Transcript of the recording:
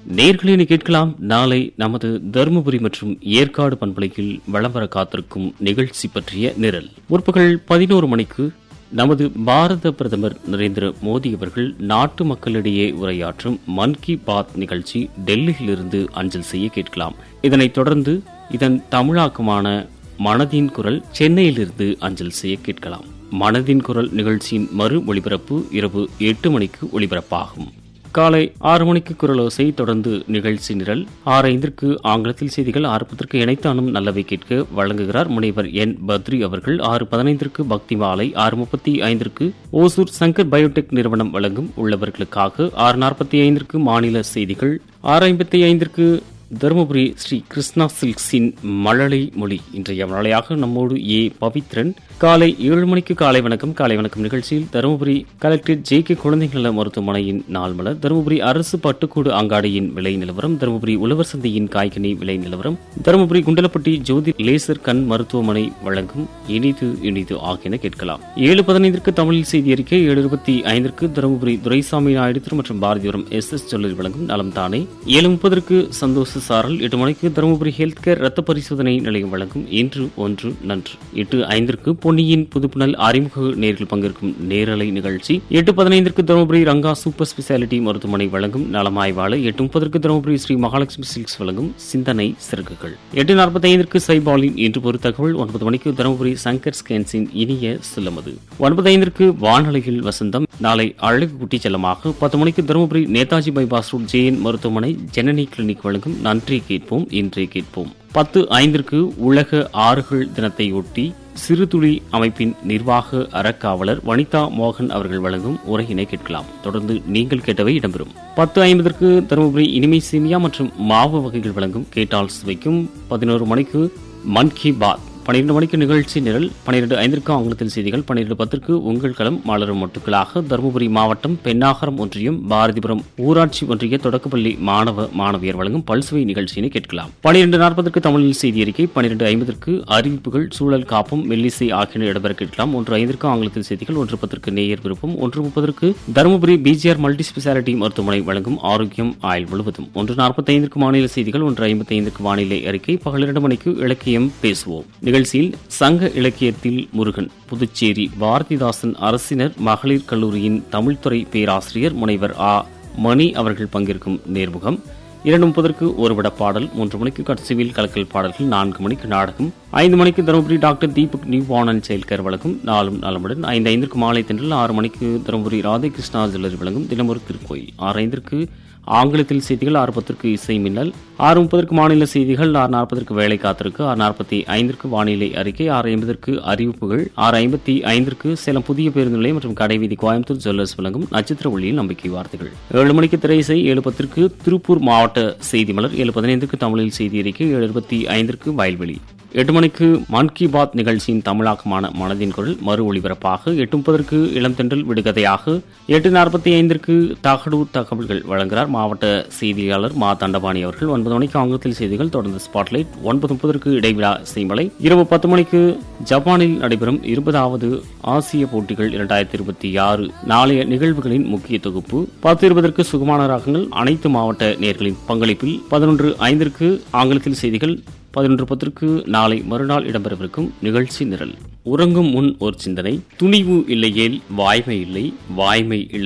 நேர்களினை கேட்கலாம் நாளை நமது தருமபுரி மற்றும் ஏற்காடு பண்பலையில் விளம்பர காத்திருக்கும் நிகழ்ச்சி பற்றிய நிரல் முற்பகல் பதினோரு மணிக்கு நமது பாரத பிரதமர் நரேந்திர மோடி அவர்கள் நாட்டு மக்களிடையே உரையாற்றும் மன் கி பாத் நிகழ்ச்சி டெல்லியிலிருந்து அஞ்சல் செய்ய கேட்கலாம் இதனைத் தொடர்ந்து இதன் தமிழாக்கமான மனதின் குரல் சென்னையிலிருந்து அஞ்சல் செய்ய கேட்கலாம் மனதின் குரல் நிகழ்ச்சியின் மறு ஒளிபரப்பு இரவு எட்டு மணிக்கு ஒளிபரப்பாகும் காலை ஆறு மணிக்கு குரலோசை தொடர்ந்து நிகழ்ச்சி நிரல் ஆறு ஐந்திற்கு ஆங்கிலத்தில் செய்திகள் ஆறு பத்திற்கு இணைத்தானும் நல்லவை கேட்க வழங்குகிறார் முனைவர் என் பத்ரி அவர்கள் ஆறு பதினைந்திற்கு பக்தி மாலை ஆறு முப்பத்தி ஐந்திற்கு ஓசூர் சங்கர் பயோடெக் நிறுவனம் வழங்கும் உள்ளவர்களுக்காக ஆறு நாற்பத்தி ஐந்திற்கு மாநில செய்திகள் ஆறு ஐம்பத்தி ஐந்திற்கு தருமபுரி ஸ்ரீ கிருஷ்ணா சில்க்ஸின் மழலை மொழி இன்றைய மழலையாக நம்மோடு ஏ பவித்ரன் காலை ஏழு மணிக்கு காலை வணக்கம் காலை வணக்கம் நிகழ்ச்சியில் தருமபுரி கலெக்டர் ஜே கே குழந்தைகள் நல மருத்துவமனையின் நாள் மலர் தருமபுரி அரசு பட்டுக்கூடு அங்காடியின் விலை நிலவரம் தருமபுரி உழவர் சந்தையின் காய்கனி விலை நிலவரம் தருமபுரி குண்டலப்பட்டி ஜோதி லேசர் கண் மருத்துவமனை வழங்கும் இனிது இனிது ஆகியன கேட்கலாம் ஏழு பதினைந்திற்கு தமிழில் செய்தி அறிக்கை ஏழு இருபத்தி ஐந்திற்கு தருமபுரி துரைசாமி நாயுடு திரு மற்றும் பாரதிபுரம் எஸ் எஸ் சொல்லி வழங்கும் நலம் தானே ஏழு முப்பதற்கு சந்தோஷ சாரல் எட்டு மணிக்கு தருமபுரி ஹெல்த் கேர் ரத்த பரிசோதனை நிலையம் வழங்கும் இன்று ஒன்று நன்று எட்டு ஐந்திற்கு பொன்னியின் புதுப்புணல் அறிமுக நேரில் பங்கேற்கும் நேரலை நிகழ்ச்சி எட்டு பதினைந்திற்கு தருமபுரி ரங்கா சூப்பர் ஸ்பெஷாலிட்டி மருத்துவமனை வழங்கும் நலமாய்வாளர் எட்டு முப்பதற்கு தருமபுரி ஸ்ரீ மகாலட்சுமி சில்க்ஸ் வழங்கும் சிந்தனை சிறகுகள் எட்டு நாற்பத்தி ஐந்திற்கு சைபாலின் இன்று ஒரு தகவல் ஒன்பது மணிக்கு தருமபுரி சங்கர் ஸ்கேன்ஸின் இனிய சிலமது ஒன்பது ஐந்திற்கு வானொலியில் வசந்தம் நாளை அழகு குட்டி செல்லமாக பத்து மணிக்கு Dharmapuri Netaji bypass road J மருத்துவமனை ஜனனி கிளினிக் வழங்கும் நன்றி கேட்போம் இன்றே கேட்போம் பத்து ஐந்திற்கு உலக ஆறுகள் தினத்தையொட்டி சிறுதுளி அமைப்பின் நிர்வாக அறக்காவலர் வனிதா மோகன் அவர்கள் வழங்கும் உரையினை கேட்கலாம் தொடர்ந்து நீங்கள் கேட்டவை இடம்பெறும் பத்து ஐம்பதற்கு தருமபுரி இனிமை சேமியா மற்றும் மாவு வகைகள் வழங்கும் கேட்டால் சுவைக்கும் பதினோரு மணிக்கு மன் கி பாத் பன்னிரண்டு மணிக்கு நிகழ்ச்சி நிரல் பன்னிரண்டு ஐந்திற்கு ஆங்கிலத்தில் செய்திகள் பன்னிரண்டு பத்திற்கு உங்கள் களம் மலரும் மொட்டுக்களாக தருமபுரி மாவட்டம் பெண்ணாகரம் ஒன்றியம் பாரதிபுரம் ஊராட்சி ஒன்றிய தொடக்கப்பள்ளி மாணவ மாணவியர் வழங்கும் பல்சுவை நிகழ்ச்சியினை கேட்கலாம் பன்னிரண்டு நாற்பதற்கு தமிழில் செய்தி அறிக்கை பன்னிரண்டு ஐம்பதற்கு அறிவிப்புகள் சூழல் காப்பும் மெல்லிசை ஆகியன இடம்பெற கேட்கலாம் ஒன்று ஐந்திற்கு ஆங்கிலத்தில் செய்திகள் ஒன்று பத்திற்கு நேயர் விருப்பம் ஒன்று முப்பதற்கு தருமபுரி பிஜிஆர் மல்டி ஸ்பெஷாலிட்டி மருத்துவமனை வழங்கும் ஆரோக்கியம் ஆயுள் முழுவதும் ஒன்று நாற்பத்தி ஐந்திற்கு மாநில செய்திகள் ஒன்று ஐம்பத்தி ஐந்திற்கு வானிலை அறிக்கை பகல் இரண்டு மணிக்கு இலக்கியம் பேசுவோம் நிகழ்ச்சியில் சங்க இலக்கியத்தில் முருகன் புதுச்சேரி பாரதிதாசன் அரசினர் மகளிர் கல்லூரியின் தமிழ்துறை பேராசிரியர் முனைவர் ஆ மணி அவர்கள் பங்கேற்கும் நேர்முகம் இரண்டு முப்பதற்கு ஒருவிட பாடல் மூன்று மணிக்கு கட்சிவில் கலக்கல் பாடல்கள் நான்கு மணிக்கு நாடகம் ஐந்து மணிக்கு தருமபுரி டாக்டர் தீபக் நியூ வானன் செயல்கர் வழங்கும் நாளும் நலமுடன் ஐந்து ஐந்திற்கு மாலை தென்றல் ஆறு மணிக்கு தருமபுரி ராதேகிருஷ்ணா ஜுவல்லரி வழங்கும் தினமொரு திருக்கோயில் ஆறு ஐந்திற்கு ஆங்கிலத்தில் செய்திகள் ஆறு பத்திற்கு இசை மின்னல் ஆறு முப்பதற்கு மாநில செய்திகள் ஆறு நாற்பதற்கு வேலை காத்திருக்கு ஆறு நாற்பத்தி ஐந்திற்கு வானிலை அறிக்கை ஆறு ஐம்பதற்கு அறிவிப்புகள் ஆறு ஐம்பத்தி ஐந்திற்கு சேலம் புதிய பேருந்து நிலையம் மற்றும் கடைவீதி கோயம்புத்தூர் ஜுவல்லர்ஸ் வழங்கும் நட்சத்திர ஒளியில் நம்பிக்கை வார்த்தைகள் ஏழு மணிக்கு திரைசை ஏழு பத்திற்கு திருப்பூர் மாவட்ட செய்தி மலர் ஏழு பதினைந்துக்கு தமிழில் செய்தி அறிக்கை ஏழு இருபத்தி ஐந்திற்கு வயல்வெளி எட்டு மணிக்கு மன் கி பாத் நிகழ்ச்சியின் தமிழாக்கமான மனதின் குரல் மறு ஒளிபரப்பாக எட்டு முப்பதற்கு இளம் தென்றல் விடுகதையாக எட்டு நாற்பத்தி ஐந்திற்கு தகடூர் தகவல்கள் வழங்குகிறார் மாவட்ட செய்தியாளர் மா தண்டபாணி அவர்கள் ஒன்பது மணிக்கு ஆங்கிலத்தில் செய்திகள் தொடர்ந்து ஸ்பாட்லைட் ஒன்பது முப்பதற்கு இடைவிழா செய்மலை இரவு பத்து மணிக்கு ஜப்பானில் நடைபெறும் இருபதாவது ஆசிய போட்டிகள் இரண்டாயிரத்தி இருபத்தி ஆறு நாளைய நிகழ்வுகளின் முக்கிய தொகுப்பு பத்து இருபதற்கு சுகமான ராகங்கள் அனைத்து மாவட்ட நேர்களின் பங்களிப்பில் பதினொன்று ஐந்திற்கு ஆங்கிலத்தில் செய்திகள் பதினொன்று பத்திற்கு நாளை மறுநாள் இடம்பெறவிருக்கும் நிகழ்ச்சி நிரல் உறங்கும் முன் ஒரு சிந்தனை துணிவு இல்லையேல் வாய்மை இல்லை வாய்மை இல்லை